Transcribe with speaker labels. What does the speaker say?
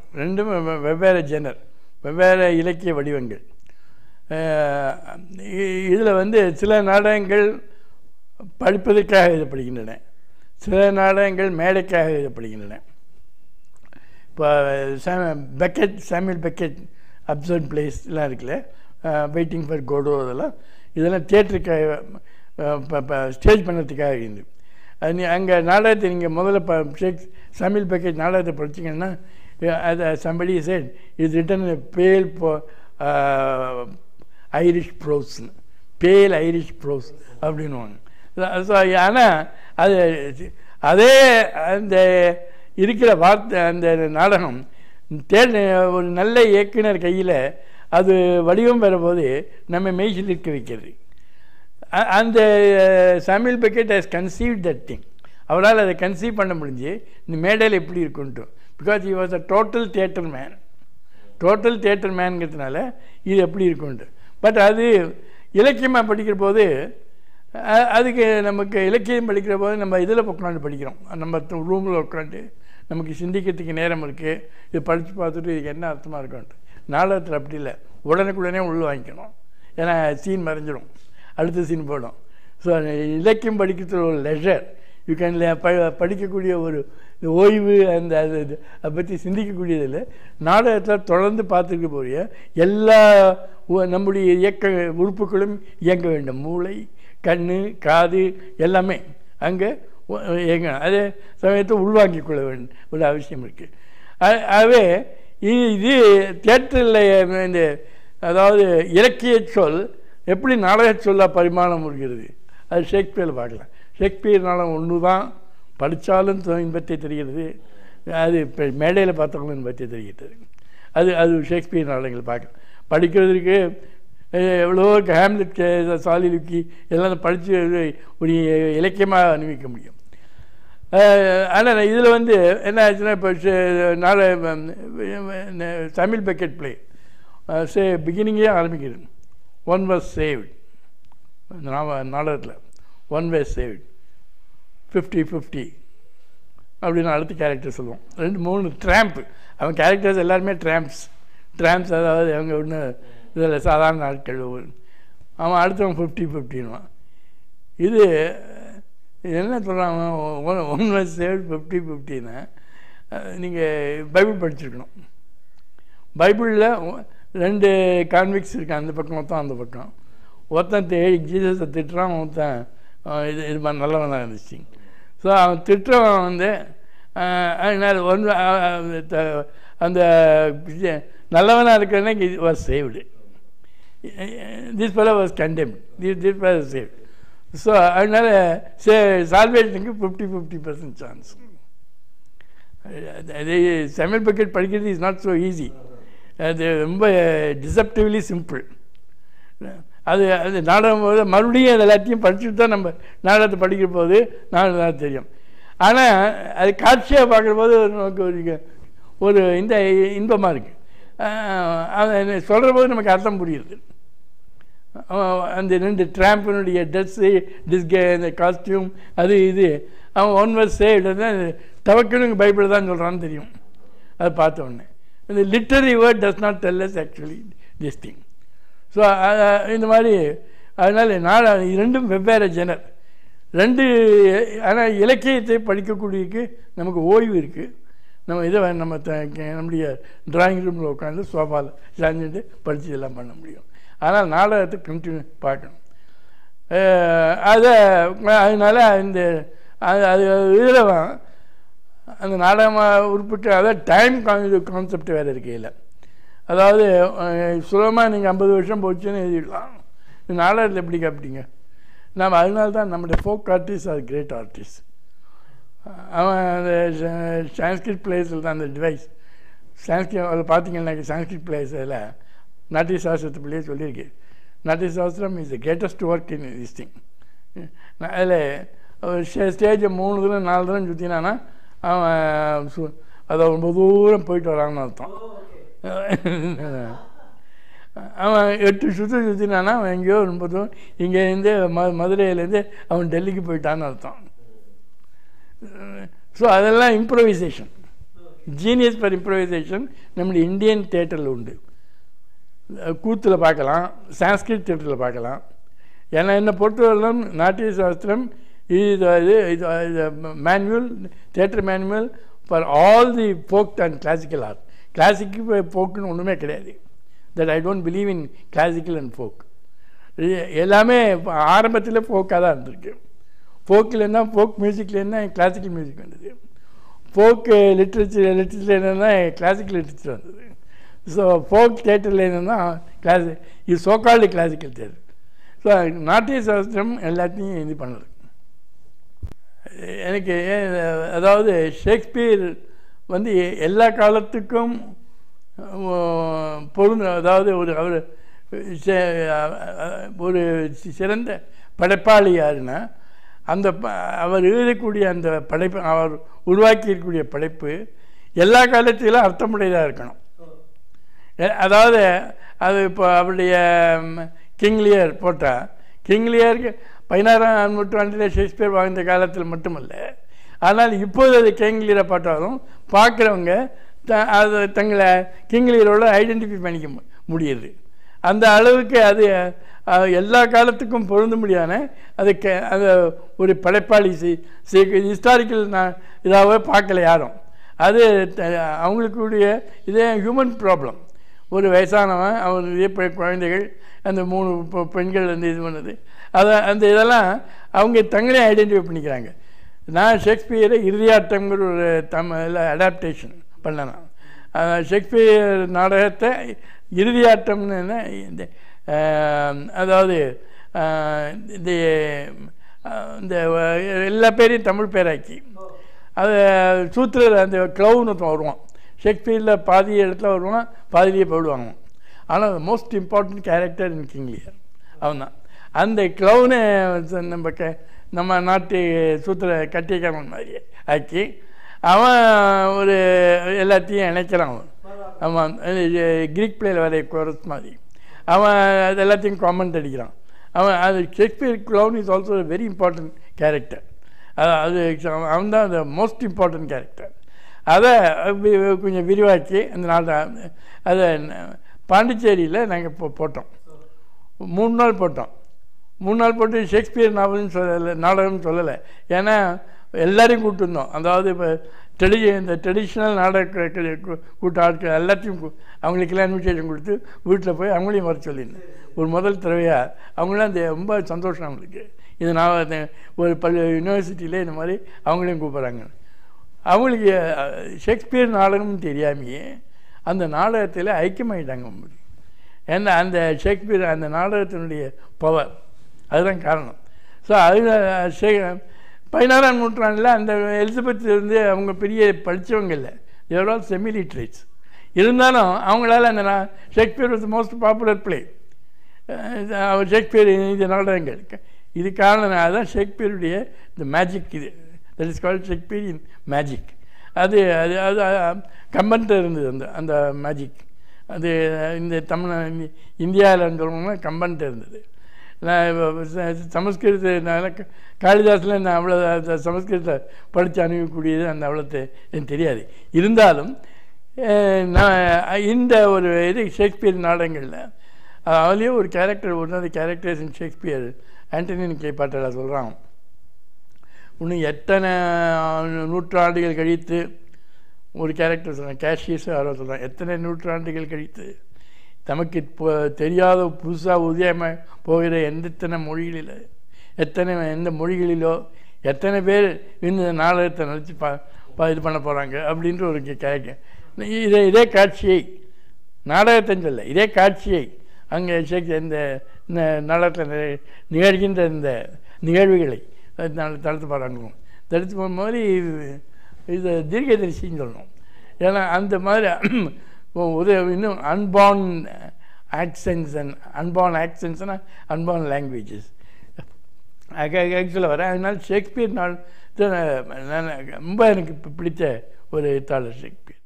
Speaker 1: ரெண்டும் வெ- வெவ்வேறு ஜெனர் வெவ்வேறு இலக்கிய வடிவங்கள் இதில் வந்து சில நாடகங்கள் படிப்பதற்காக எழுதப்படுகின்றன சில நாடகங்கள் மேடைக்காக எழுதப்படுகின்றன இப்போ Sam Beckett Samuel Beckett absurd பிளேஸ்லாம் இருக்குல்ல வெயிட்டிங் ஃபார் கோடோ அதெல்லாம் இதெல்லாம் தியேட்டருக்காக ஸ்டேஜ் பண்ணுறதுக்காக இருந்து அது நீ அங்கே நாடகத்தை நீங்கள் முதல்ல ப ஷேக் சாமியல் பெக்கெட் நாடகத்தை படிச்சீங்கன்னா அது சம்படி said இது ரிட்டன் பேல் போ ஐரிஷ் ப்ரோஸ்னு பேல் ஐரிஷ் ப்ரோஸ் அப்படின்னுவாங்க ஸோ ஆனால் அது அதே அந்த இருக்கிற வார்த்தை அந்த நாடகம் தே ஒரு நல்ல இயக்குனர் கையில் அது வடிவம் பெறும்போது நம்ம மெய்சில் இருக்க வைக்கிறது அ- அந்த Samuel Beckett has conceive that thing அவரால் அதை கன்சீவ் பண்ண முடிஞ்சு இந்த மேடையில் எப்படி இருக்குன்ட்டு because he was a total theatre man total theatre மேன்ங்கிறதுனால இது எப்படி இருக்கும்ட்டு பட் அது இலக்கியமாக படிக்கிற போது அ- அதுக்கு நமக்கு இலக்கியம் படிக்கிற போது நம்ம இதில் உட்காந்து படிக்கிறோம் நம்ம ரூமில் உட்காந்து நமக்கு சிந்திக்கிறதுக்கு நேரம் இருக்குது இது படித்து பார்த்துட்டு இதுக்கு என்ன அர்த்தமாக இருக்கும்ட்டு நாடகத்தில் அப்படி இல்லை உடனுக்குடனே உள் வாங்கிக்கணும் ஏன்னா சீன் மறைஞ்சிடும் அடுத்த சீன் போடும் ஸோ இலக்கியம் படிக்கிறது ஒரு லெஷர் யூ கேன் படிக்கக்கூடிய ஒரு ஓய்வு அந்த அது இது அதை பற்றி சிந்திக்கக்கூடியதில் நாடகத்தில் தொடர்ந்து பார்த்துருக்க போறிய எல்லா உ- நம்முடைய இயக்க உறுப்புகளும் இயங்க வேண்டும் மூளை கண் காது எல்லாமே அங்கே இயங்க அதே சமயத்தை உள்வாங்கிக் கொள்ள வேண்டும் ஒரு அவசியம் இருக்குது ஆகவே இ- இது தியேட்டரில் இந்த அதாவது இலக்கிய சொல் எப்படி நாடக சொல்ல பரிமாணம் முடிகிறது அது ஷேக்ஸ்பியரில் பார்க்கலாம் ஷேக்ஸ்பியர் நாடகம் ஒன்று தான் படித்தாலும் இன்பத்தை தெரிகிறது அது இப்போ மேடையில் பார்த்தவங்களும் இன்பத்தை தெரிகிறது அது அது ஷேக்ஸ்பியர் நாடகங்கள் பார்க்கலாம் படிக்கிறதுக்கு அஹ், எவ்வளோ ஹேம்லெட் சாலிலுக்கி எல்லாம் படித்து ஒரு இலக்கியமாக அனுபவிக்க முடியும் ஆனால் இதில் வந்து என்ன ஆச்சுன்னா இப்போ நாளை தமிழ் பக்கெட் பிளே சே பிகினிங்கே ஆரம்பிக்குது ஒன் வாஸ் சேவ்ட் அந்த நாம நாடகத்தில் one was saved fifty fifty அப்படின்னு அடுத்த கேரக்டர் சொல்லுவோம் ரெண்டு மூணு ட்ராம்ப் அவன் கேரக்டர்ஸ் எல்லாருமே ட்ராம்ப்ஸ் ட்ராம்ப்ஸ் அதாவது அவங்க ஒன்று இதில் சாதாரண ஆட்கள் ஒரு- அவன் அடுத்தவன் ஃபிஃப்டி ஃபிஃப்டின்வான் இது என்ன சொல்கிறாங்க one one was saved fifty ஃபிஃப்டின்னு நீங்கள் பைபிள் படிச்சிருக்கணும் பைபிளில் ரெண்டு கான்விக்ஸ் இருக்கு அந்த பக்கம் ஒருத்தன் அந்த பக்கம் ஒருத்தன் தே ஜீசஸை திட்டுறான் ஒருத்தன் அஹ், இது இது மாதிரி நல்லவனாக இருந்துச்சு ஸோ அவன் திட்டுறவன் வந்து அஹ், அதனால ஒன்று அஹ், த- அந்த இது நல்லவனாக இருக்கிறவனே was saved this fellow was condemn this this was saved so அதனால சே சால்வேஷனுக்கு ஃபிஃப்டி ஃபிஃப்டி பர்சன்ட் சான்ஸ் அது சமையல் பக்கெட் படிக்கிறது இஸ் நாட் ஸோ ஈஸி அது ரொம்ப டிசப்டிவ்லி சிம்பிள் அது அது நாடகம் போது மறுபடியும் அது எல்லாத்தையும் படிச்சுட்டு தான் நம்ம நாடகத்தை படிக்கிற போது நாடகம் தான் தெரியும் ஆனால் அது காட்சியாக பார்க்குற போது நமக்கு ஒரு ஒரு இந்த இன்பமாக இருக்குது அதை சொல்கிற போது நமக்கு அர்த்தம் புரியுது அவன் அந்த ரெண்டு ட்ராம்பினுடைய ட்ரெஸ்ஸு டிஸ்கே அந்த காஸ்டியூம் அது இது அவன் ஒன் வர்ஸ் சேவ்டு தவக்கணுங்க பைபிள் தான் சொல்கிறான்னு தெரியும் அதை பார்த்த உடனே இந்த literary word does not tell us actually this thing so இந்த மாதிரி அதனால் நான் ரெண்டும் வெவ்வேறு ஜெனர் ரெண்டு ஆனால் இலக்கியத்தை படிக்கக்கூடியக்கு நமக்கு ஓய்வு இருக்குது நம்ம இதை வே- நம்ம த- க- நம்முடைய டிராயிங் ரூமில் உட்காந்து சோஃபாவில் சாஞ்சிட்டு படித்து எல்லாம் பண்ண முடியும் ஆனால் நாடகத்தை கண்டினியூ பார்க்கணும் அஹ் அதை அதனால இந்த அது அது இதில் அந்த நாடகமாக உருப்பிட்டு அதாவது டைம் கான்செப்ட் வேறு இருக்கையில் அதாவது சுலபமாக நீங்கள் ஐம்பது வருஷம் போச்சுன்னு எழுதிடலாம் இந்த நாடகத்தில் எப்படி கேட்பீங்க நம்ம அதனால தான் நம்முடைய ஃபோக் ஆர்டிஸ்ட் அது கிரேட் ஆர்டிஸ்ட் அவன் அந்த சான்ஸ்கிரிட் பிளேஸில் தான் அந்த டிவைஸ் சான்ஸ்கிரிட் அதில் பார்த்தீங்கன்னா சான்ஸ்கிரிட் பிளேஸில் நாட்டிய சாஸ்திரத்து பிள்ளையே சொல்லியிருக்கு Natya Shastra is the greatest work in this thing அதில் ஸ்டேஜை மூணு தூரம் நாலு தூரம் சுற்றினானா அவன் சு- அதை ரொம்ப தூரம் போயிட்டு வரான்னு அர்த்தம் அவன் எட்டு சுற்று சுற்றினானா அவன் எங்கேயோ ரொம்ப தூரம் இங்கேருந்து ம மதுரையிலேருந்து அவன் டெல்லிக்கு போயிட்டான்னு அர்த்தம் ஸோ அதெல்லாம் இம்ப்ரவைசேஷன் ஜீனியஸ் ஃபார் இம்ப்ரவைசேஷன் நம்முடைய இந்தியன் தேட்டரில் உண்டு கூத்தில் பார்க்கலாம் சான்ஸ்கிரிட் தேட்டரில் பார்க்கலாம் ஏன்னா என்னை பொறுத்தவரையிலும் நாட்டிய சாஸ்திரம் இது இது இது manual theatre manual for all the folk and classical art classic ஃபோக்குன்னு ஒன்றுமே கிடையாது that I don't believe in classical and folk எல்லாமே ஆரம்பத்தில் ஃபோக்காக தான் இருந்திருக்கு ஃபோக்கில் ஃபோக் மியூசிக்லேருந்து கிளாசிக்கல் மியூசிக் வந்தது ஃபோக்கு லிட்ரேச்சர் லிட்ரேச்சர் என்னென்னா கிளாசிக்கல் லிட்ரேச்சர் வந்தது ஸோ ஃபோக் தேட்டரில் என்னென்னா கிளாசி இது சோக்கால்டு கிளாசிக்கல் தேட்டர் ஸோ நாட்டிய சாஸ்திரம் எல்லாத்தையும் இது பண்ணுது எனக்கு அதாவது ஷேக்ஸ்பியர் வந்து எல்லா காலத்துக்கும் பொருந்த அதாவது ஒரு அவர் ஒரு சிறந்த படைப்பாளி யாருன்னா அந்த அவர் எழுதக்கூடிய அந்த படைப்பு அவர் உருவாக்கியிருக்கக்கூடிய படைப்பு எல்லா காலத்திலும் அர்த்தமுடையதாக இருக்கணும் அதாவது அது இப்போ அவருடைய கிங்லியர் போட்டால் கிங்லியருக்கு பதினாறாம் நூற்றாண்டில் ஷேக்ஸ்பியர் வாழ்ந்த காலத்தில் மட்டுமல்ல ஆனால் இப்போது அது கிங்லியரை பார்த்தாலும் பார்க்குறவங்க த அது தங்களை கிங்லியரோட ஐடென்டிஃபை பண்ணிக்க முடியுது அந்த அளவுக்கு அது எல்லா காலத்துக்கும் பொருந்த முடியாத அது க அது ஒரு படைப்பாளி சி ஹிஸ்டாரிக்கல் நான் இதாகவே பார்க்கல யாரும் அது அவங்களுக்குடைய இதே ஹியூமன் ப்ராப்ளம் ஒரு வயசானவன் அவன் இதே குழந்தைகள் அந்த மூணு பெண்கள் வந்து இது பண்ணுது அதை அந்த இதெல்லாம் அவங்க தங்களே ஐடென்டிஃபை பண்ணிக்கிறாங்க நான் ஷேக்ஸ்பியரை இறுதியாட்டங்கிற ஒரு தமிழில் அடாப்டேஷன் பண்ணலாம் ஷேக்ஸ்பியர் நாடகத்தை இறுதியாட்டம்னு என்ன இந்த அதாவது இந்த இந்த எல்லா பேரையும் தமிழ் பேராக்கி அது சூத்திர அந்த க்ளவுன்னு வருவான் ஷேக்ஸ்பியரில் பாதி இடத்துல வருவான் பாதிலேயே போயிடுவாங்க ஆனால் most important character in King Lear அவன் தான் அந்த க்ளவுனை நம்ம க நம்ம நாட்டு சூத்திர கட்டியக்காரன் மாதிரி ஆக்கி அவன் ஒரு எல்லாத்தையும் இணைக்கிறான் அவன் ஆமாம் கிரீக் பிளேயில் வர கோரஸ் மாதிரி அவன் அது எல்லாத்தையும் காமெண்ட் அடிக்கிறான் அவன் அது Shakespeare clown is also very important character அது அவன் தான் அந்த மோஸ்ட் இம்பார்ட்டன்ட் கேரக்டர் அதை கொஞ்சம் விரிவாக்கி அந்த நாள் அதை பாண்டிச்சேரியில் நாங்கள் இப்போ போட்டோம் மூணு நாள் போட்டோம் மூணு நாள் போட்டு ஷேக்ஸ்பியர் நாவல்னு சொல்லலை நாடகம்னு சொல்லலை ஏன்னா எல்லாரையும் கூப்பிட்டுருந்தோம் அதாவது இப்போ ட்ரெடி இந்த ட்ரெடிஷ்னல் நாடக கூட்ட ஆட்கள் எல்லாத்தையும் அவங்களுக்கெல்லாம் இன்விடேஷன் கொடுத்து வீட்டில் போய் அவங்களையும் வர சொல்லியிருந்தேன் ஒரு முதல் தடவையாக அவங்களாம் அந்த ரொம்ப சந்தோஷம் அவங்களுக்கு இது நான் ஒரு பள்ளி யூனிவர்சிட்டியில் இந்த மாதிரி அவங்களையும் கூப்பிட்றாங்க அவங்களுக்கு ஷேக்ஸ்பியர் நாடகம்னு தெரியாமையே அந்த நாடகத்தில் ஐக்கியமாயிட்டாங்க முடியும் ஏன்னா அந்த ஷேக்ஸ்பியர் அந்த நாடகத்தினுடைய பவர் அதுதான் காரணம் ஸோ அதில் ஷே பதினாறாம் நூற்றாண்டில் அந்த எலிசபெத் இருந்து அவங்க பெரிய படித்தவங்க இல்லை தேவர் ஆல் செமி லிட்ரேட்ஸ் இருந்தாலும் அவங்களால அந்த Shakespeare was most popular play அவர் ஷேக்ஸ்பியர் இந்த நாடகங்கள் இது காரணம் அதுதான் ஷேக்ஸ்பியருடைய இந்த மேஜிக் இது தட் இஸ் கால்ட் ஷேக்ஸ்பியரின் மேஜிக் அது அது அது கம்பன்ட்டு இருந்தது அந்த அந்த மேஜிக் அது இந்த தமிழ் இந்தியாவில் சொல்லணும்னா கம்பன்ட்டு இருந்தது நான் சமஸ்கிருத காளிதாஸில் நான் அவ்வளோ சமஸ்கிருதத்தை படித்து அணுகக்கூடியது அந்த அவ்வளோத்தை எனக்கு தெரியாது இருந்தாலும் நான் இந்த ஒரு இது ஷேக்ஸ்பியர் நாடகங்களில் அதுலேயே ஒரு கேரக்டர் ஒன்று கேரக்டர்ஸ் இன் ஷேக்ஸ்பியர் ஆண்டனின் கே பாட்டலா சொல்கிறான் இன்னும் எத்தனை நூற்றாண்டுகள் கழித்து ஒரு கேரக்டர் சொல்கிறேன் கேஷியஸ் யாரோ சொல்கிறேன் எத்தனை நூற்றாண்டுகள் கழித்து தமக்கு இப்போ தெரியாத புதுசாக உதயமாக போகிற எந்தெத்தனை மொழிகளில் எத்தனை எந்த மொழிகளிலோ எத்தனை பேர் இந்த நாடகத்தை நினச்சி பா இது பண்ண போகிறாங்க அப்படின்ற ஒரு கேட்க இதே இதே காட்சியை நாடகத்தை சொல்ல இதே காட்சியை அங்கே ஷேக் இந்த நாடகத்தில் நிகழ்கின்ற இந்த நிகழ்வுகளை தடுத்து பாருங்க தடுத்து போகும்போது இது இது தீர்க்கதரிசின்னு சொல்லணும் ஏன்னா அந்த மாதிரி ஒரு இன்னும் அன்பார்ன் ஆக்சன்ஸ் அண்ட் அன்பார்ன் ஆக்சன்ஸ்னால் அன்பார்ன் லாங்குவேஜஸ் ஆக்சுவலாக வரேன் அதனால் ஷேக்ஸ்பியர் நாள் நான் ரொம்ப எனக்கு பிடித்த ஒரு எழுத்தாளர் ஷேக்ஸ்பியர்